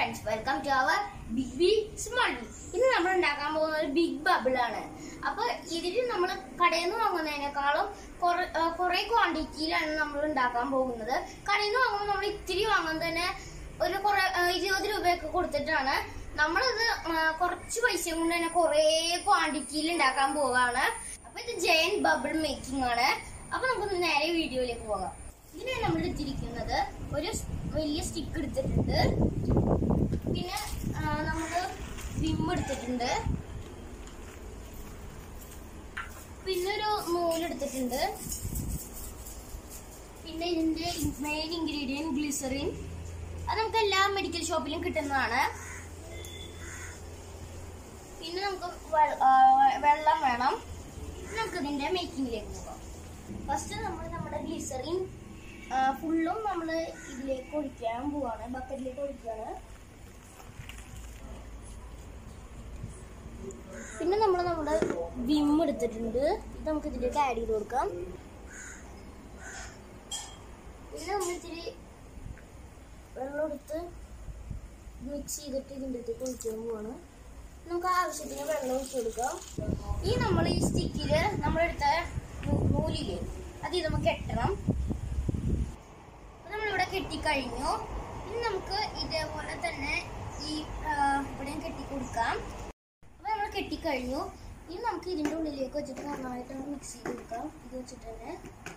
Friends welcome to our big B small B ഇന്ന് നമ്മൾ ഉണ്ടാക്കാൻ പോകുന്ന ഒരു ബിഗ് ബബിൾ ആണ് അപ്പൊ ഇതിൽ നമ്മൾ കടയിൽ നിന്ന് വാങ്ങുന്നതിനേക്കാളും കുറെ ക്വാണ്ടിറ്റിയിലാണ് നമ്മൾ ഉണ്ടാക്കാൻ പോകുന്നത് കടയിൽ നിന്ന് വാങ്ങുമ്പോൾ നമ്മൾ ഇത്തിരി വാങ്ങുന്നത് തന്നെ ഒരു കുറെ ആ, ഇരുപത് രൂപയൊക്കെ കൊടുത്തിട്ടാണ് നമ്മളിത് ആ, കുറച്ച് പൈസ കൊണ്ട് തന്നെ കുറെ ക്വാണ്ടിറ്റിയിൽ ഉണ്ടാക്കാൻ പോവാണ് അപ്പൊ ഇത് ജയൻ ബബിൾ മേക്കിംഗ് ആണ് അപ്പൊ നമുക്ക് നേരെ വീഡിയോയിലേക്ക് പോകാം ഇതിന് നമ്മൾ എടുത്തിരിക്കുന്നത് ഒരു സ് വലിയ സ്റ്റിക്ക് എടുത്തിട്ടുണ്ട് പിന്നെ നമ്മൾ വിം എടുത്തിട്ടുണ്ട് പിന്നെ ഒരു നൂലെടുത്തിട്ടുണ്ട് പിന്നെ ഇതിന്റെ മെയിൻ ഇൻഗ്രീഡിയൻറ്റ് ഗ്ലിസറിൻ അത് നമുക്ക് എല്ലാ മെഡിക്കൽ ഷോപ്പിലും കിട്ടുന്നതാണ് പിന്നെ നമുക്ക് വെ- ആ, വെള്ളം വേണം ഇനി നമുക്ക് ഇതിന്റെ മേക്കിങ്ങിലേക്ക് പോകാം ഫസ്റ്റ് നമ്മൾ നമ്മുടെ ഗ്ലിസറിൻ ഫുള്ളും നമ്മൾ ഇതിലേക്ക് ഒഴിക്കാൻ പോവാണ് ബക്കറ്റിലേക്ക് ഒഴിക്കുകയാണ് പിന്നെ നമ്മൾ നമ്മുടെ വിം എടുത്തിട്ടുണ്ട് ഇത് നമുക്ക് ഇതിലേക്ക് ആഡ് ചെയ്ത് കൊടുക്കാം പിന്നെ നമ്മൾ ഇത്തിരി വെള്ളം എടുത്ത് മിക്സ് ചെയ്തിട്ട് ഇതിൻ്റെ അടുത്തേക്ക് ഒഴിക്കാൻ പോവാണ് നമുക്ക് ആവശ്യത്തിന് വെള്ളം ഒഴിച്ചു കൊടുക്കാം ഈ നമ്മൾ ഈ സ്റ്റിക്കില് നമ്മളെടുത്ത നൂ- നൂലില് അത് ഇത് നമുക്ക് കെട്ടണം അപ്പൊ നമ്മളിവിടെ കെട്ടിക്കഴിഞ്ഞു ഇനി നമുക്ക് ഇതേപോലെ തന്നെ ഈ ആ, ഇവിടെയും കെട്ടി കൊടുക്കാം അപ്പൊ നമ്മൾ കെട്ടിക്കഴിഞ്ഞു ഇനി നമുക്ക് ഇതിന്റെ ഉള്ളിലേക്ക് വെച്ചിട്ട് നന്നായിട്ട് മിക്സ് ചെയ്ത് കൊടുക്കാം ഇത് വെച്ചിട്ട് തന്നെ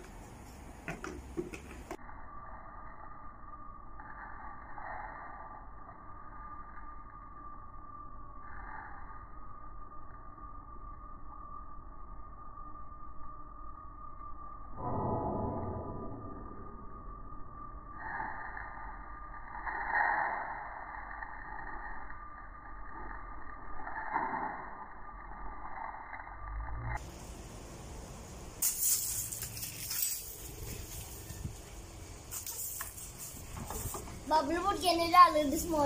ബബിൾ പൊടിക്കാൻ ആളുകളുടെ സ്മോൾ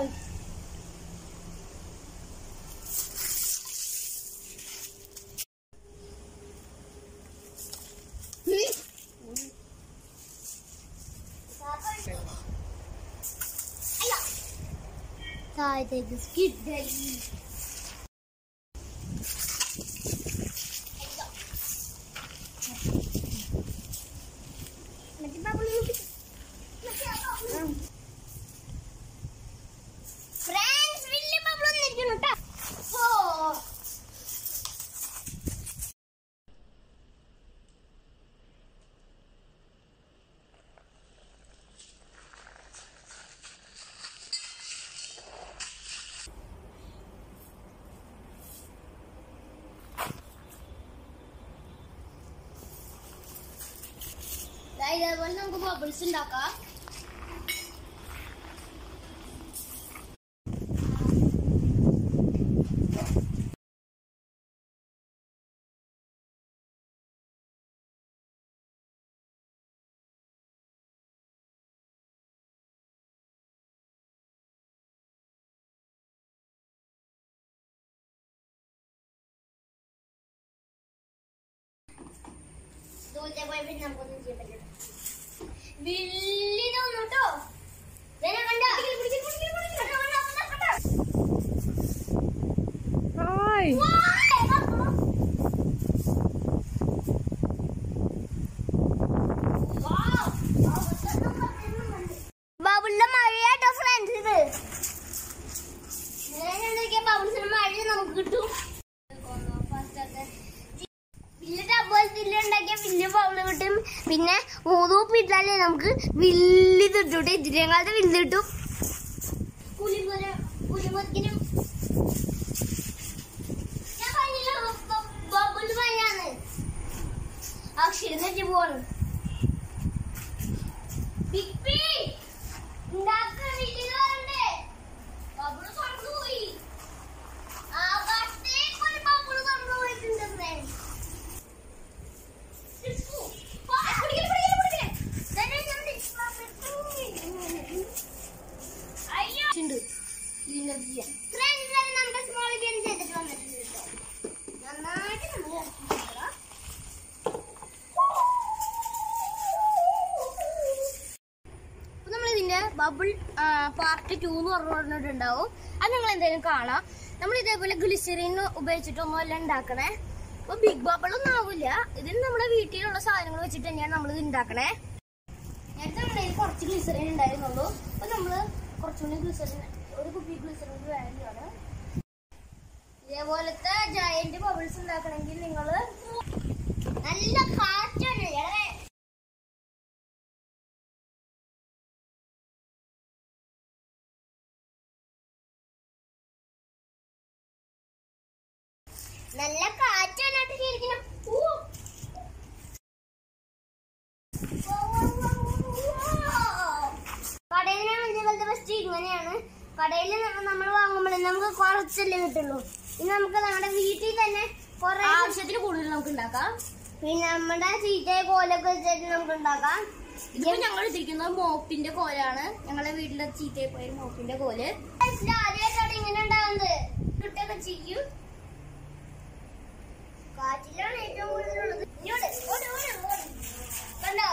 താഴത്തേക്ക് സ്കിഡ് മറ്റേ ബബിൾ ഫ്രണ്ട്സ് വലിയ ബബിൾ വന്നിരിക്കുന്നു കേട്ടോ ഓ ദാ ഇതേപോലെ നമുക്ക് ബബിൾസ് ഉണ്ടാക്കാം ദൂരത്തെ പോയി പിന്നെ നമുക്കൊന്നും ചെയ്യാൻ പറ്റില്ല വില്ലിനൊന്നും കേട്ടോ ഇതെന്നെ കണ്ടോ? കണ്ടോ, കണ്ടോ, കണ്ടോ, കണ്ടോ? ഹായ് ബബിളിന്റെ മഴയാട്ടോ ഫ്രണ്ട്സ് ഇത് ഞാൻ ബബിൾസിന് മഴ നമുക്ക് കിട്ടും വലിയ ഡബിൾസ് ഉണ്ടാക്കിയ വലിയ ബൗള് കിട്ടും പിന്നെ മൂന്നൂപ്പ് ഇട്ടാലേ നമുക്ക് വലിയ കിട്ടും ഇതിനേക്കാളത്തെ വലുത് കിട്ടും പുലിമുര പുലിമുരക്കിനും ഞാൻ പറഞ്ഞില്ല ബബിൾ മഴയാണ് അക്ഷരം തെറ്റി പോവാണ് ബിഗ് ബി ഉണ്ടാക്കാൻ വീട്ടിലുണ്ട് ബബിള് കൊണ്ടുപോയി ആകാശത്തേക്ക് ഒരു ബബിള് കൊണ്ടുപോയിട്ടുണ്ട് ഫ്രണ്ട്സ് പാർട്ട് ടു എന്ന് പറഞ്ഞിട്ടുണ്ടാവും അത് നിങ്ങൾ എന്തായാലും കാണാം നമ്മൾ ഇതേപോലെ ഗ്ലിസറിൻ ഉപയോഗിച്ചിട്ടൊന്നും അല്ല ഉണ്ടാക്കണേ അപ്പൊ ബിഗ് ബബിൾ ഒന്നും ആവില്ല ഇതിന് നമ്മുടെ വീട്ടിലുള്ള സാധനങ്ങൾ വെച്ചിട്ട് തന്നെയാണ് നമ്മൾ ഇത് ഉണ്ടാക്കണേ നേരത്തെ നമ്മുടെ കയ്യിൽ കുറച്ച് ഗ്ലിസറിൻ ഉണ്ടായിരുന്നുള്ളൂ അപ്പൊ നമ്മള് കുറച്ചുകൂടി ഗ്ലിസറിൻ ഒരു കുപ്പി ഗ്ലിസറിൻ വാല്യാണ് ഇതേപോലത്തെ ജയന്റ് ബബിൾസ് ഉണ്ടാക്കണമെങ്കിൽ നിങ്ങള് നല്ല കാറ്റാണ് ഇളവേ നല്ല കാറ്റാണ് ശരിക്കും കടയിൽ ഇതേപോലത്തെ ബെസ്റ്റ് ഇങ്ങനെയാണ് കടയിൽ നമ്മൾ വാങ്ങുമ്പോൾ നമുക്ക് കുറച്ചല്ലേ കിട്ടുള്ളൂ ഇനി നമുക്ക് നമ്മുടെ വീട്ടിൽ തന്നെ കുറെ ആവശ്യത്തിന് കൂടുതൽ നമുക്ക് ഉണ്ടാക്കാം പിന്നെ നമ്മുടെ ചീറ്റയെ കോലൊക്കെ വെച്ചിട്ട് നമുക്ക് ഉണ്ടാക്കാം ഇതിപ്പോ ഞങ്ങൾ ഇട്ടിരിക്കുന്നത് മോപ്പിന്റെ കോലാണ് ഞങ്ങളുടെ വീട്ടിലെ ചീത്തയെ പോയ മോപ്പിന്റെ കോല് ആദ്യമായിട്ടാണ് ഇങ്ങനെ ഉണ്ടാകുന്നത് കിട്ടൊക്കെ ചെയ്യും കാറ്റിലാണ് ഏറ്റവും കൂടുതലുള്ളത് ഇങ്ങോട്ട്, ഇങ്ങോട്ട്, ഇങ്ങോട്ട്, ഇങ്ങോട്ട്. കണ്ടോ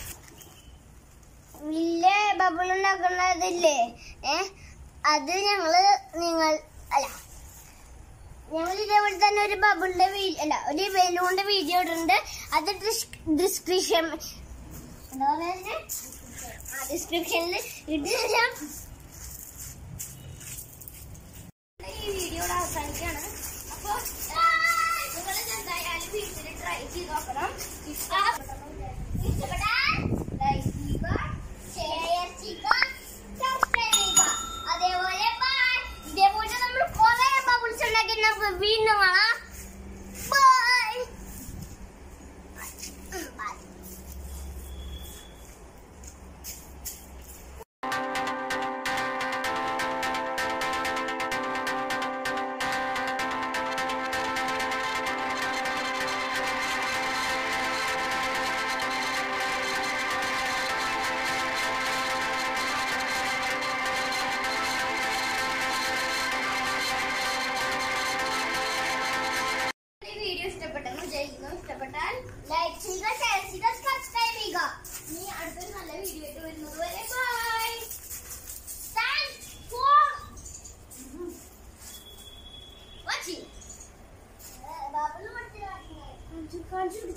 വലിയ ബബിൾ ഉണ്ടാക്കുന്നതില്ലേ ഏ അത് ഞങ്ങള് നിങ്ങൾ അല്ല ഞങ്ങൾ ഇതേപോലെ തന്നെ ഒരു ബബിളിന്റെ വീ- അല്ല ഒരു ബലൂണിന്റെ വീഡിയോ ഇടുന്നുണ്ട് അത് ഡിസ്ക്രിപ്ഷൻ എന്താ പറയുക ആ ഡിസ്ക്രിപ്ഷനിൽ ഇട്ട് ഞാൻ ഈ വീഡിയോയുടെ അവസാനിക്കാണ് അപ്പൊ നിങ്ങൾ എന്തായാലും വീട്ടിൽ ട്രൈ ചെയ്ത് നോക്കണം ഇഷ്ടപ്പെട്ടാൽ ലൈക്ക് ചെയ്യുക ഷെയർ ചെയ്യുക സബ്സ്ക്രൈബ് ചെയ്യുക അതേപോലെ ബൈ ഇതേപോലെ നമ്മൾ കുറെ ബബിൾസ് ഉണ്ടാക്കി നമുക്ക് വീണ്ടും കാണാം ബൈ ബൈ ഈ വീഡിയോ ഇഷ്ടപ്പെട്ടെന്ന് വിചാരിക്കുന്നു ഇഷ്ടപ്പെട്ടാൽ ലൈക്ക് ചെയ്യുക ഷെയർ ചെയ്യുക സബ്സ്ക്രൈബ് ചെയ്യുക ഇനി അടുത്തൊരു നല്ല വീഡിയോ ആയിട്ട് വരുന്നത് വരെ ബൈ താങ്ക്സ് ഫോർ വാച്ചിങ് കാണിച്ചു